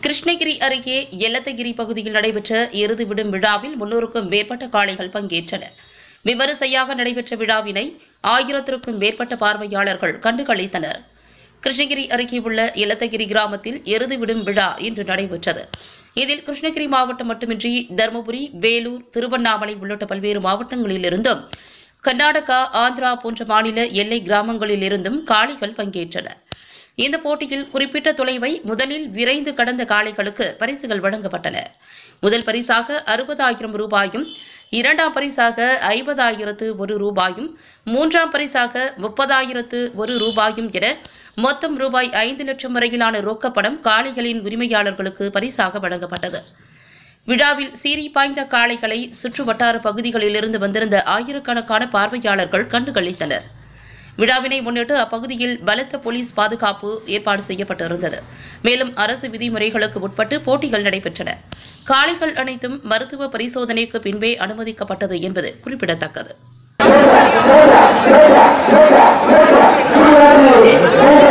கிருஷ்ணகிரி அருகே எல்லத்தகிரி பகுதியில் நடைபெற்ற எருது விடும் விழாவில் முன்னூறுக்கும் மேற்பட்ட காளைகள் பங்கேற்றன விமரிசையாக நடைபெற்ற விழாவினை ஆயிரத்திற்கும் மேற்பட்ட பார்வையாளர்கள் கண்டுகளித்தனர் கிருஷ்ணகிரி அருகே உள்ள எல்லத்தகிரி கிராமத்தில் எருது விடும் விழா இன்று நடைபெற்றது இதில் கிருஷ்ணகிரி மாவட்டம் மட்டுமின்றி தருமபுரி வேலூர் திருவண்ணாமலை உள்ளிட்ட பல்வேறு மாவட்டங்களிலிருந்தும் கர்நாடகா ஆந்திரா போன்ற மாநில எல்லை கிராமங்களில் இருந்தும் காளைகள் பங்கேற்றன இந்த போட்டியில் குறிப்பிட்ட தொலைவை முதலில் விரைந்து கடந்த காளைகளுக்கு பரிசுகள் வழங்கப்பட்டன முதல் பரிசாக அறுபதாயிரம் ரூபாயும் இரண்டாம் பரிசாக ஐம்பதாயிரத்து ஒரு ரூபாயும் மூன்றாம் பரிசாக முப்பதாயிரத்து ஒரு ரூபாயும் என மொத்தம் ரூபாய் ஐந்து லட்சம் வரையிலான ரொக்கப்பணம் காளைகளின் உரிமையாளர்களுக்கு பரிசாக வழங்கப்பட்டது விழாவில் சீறி பாய்ந்த காளைகளை சுற்று வட்டார பகுதிகளிலிருந்து வந்திருந்த ஆயிரக்கணக்கான பார்வையாளர்கள் கண்டுகளித்தனர் விழாவினை முன்னிட்டு அப்பகுதியில் பலத்த போலீஸ் பாதுகாப்பு ஏற்பாடு செய்யப்பட்டிருந்தது மேலும் அரசு விதிமுறைகளுக்கு உட்பட்டு போட்டிகள் நடைபெற்றன காளைகள் அனைத்தும் மருத்துவ பரிசோதனைக்கு பின்பே அனுமதிக்கப்பட்டது என்பது குறிப்பிடத்தக்கது Thank